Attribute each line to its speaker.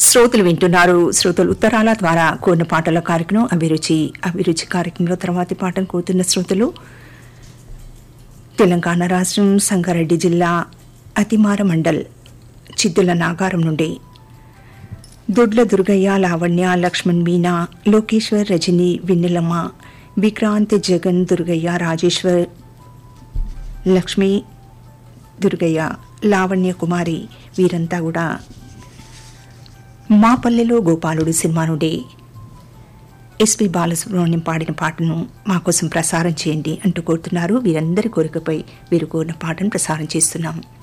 Speaker 1: శ్రోతలు వింటున్నారు శ్రోతలు ఉత్తరాల ద్వారా కోరిన పాటల కార్యక్రమం అభిరుచి అభిరుచి కార్యక్రమంలో తర్వాతి పాటను కోరుతున్న శ్రోతలు తెలంగాణ రాష్ట్రం సంగారెడ్డి జిల్లా అతిమార మండల్ చిద్దుల నాగారం నుండి దొడ్ల దుర్గయ్య లావణ్య లక్ష్మణ్ మీనా లోకేశ్వర్ రజని వెన్నెలమ్మ విక్రాంత్ జగన్ దుర్గయ్య రాజేశ్వర్ లక్ష్మి దుర్గయ్య లావణ్య కుమారి వీరంతా కూడా మా పల్లెలో గోపాలుడు సినిమా నుండి ఎస్పి బాలసుబ్రహ్మణ్యం పాడిన పాటను మా కోసం ప్రసారం చేయండి అంటూ కోరుతున్నారు వీరందరి కోరికపై వీరు కోరిన పాటను ప్రసారం చేస్తున్నాం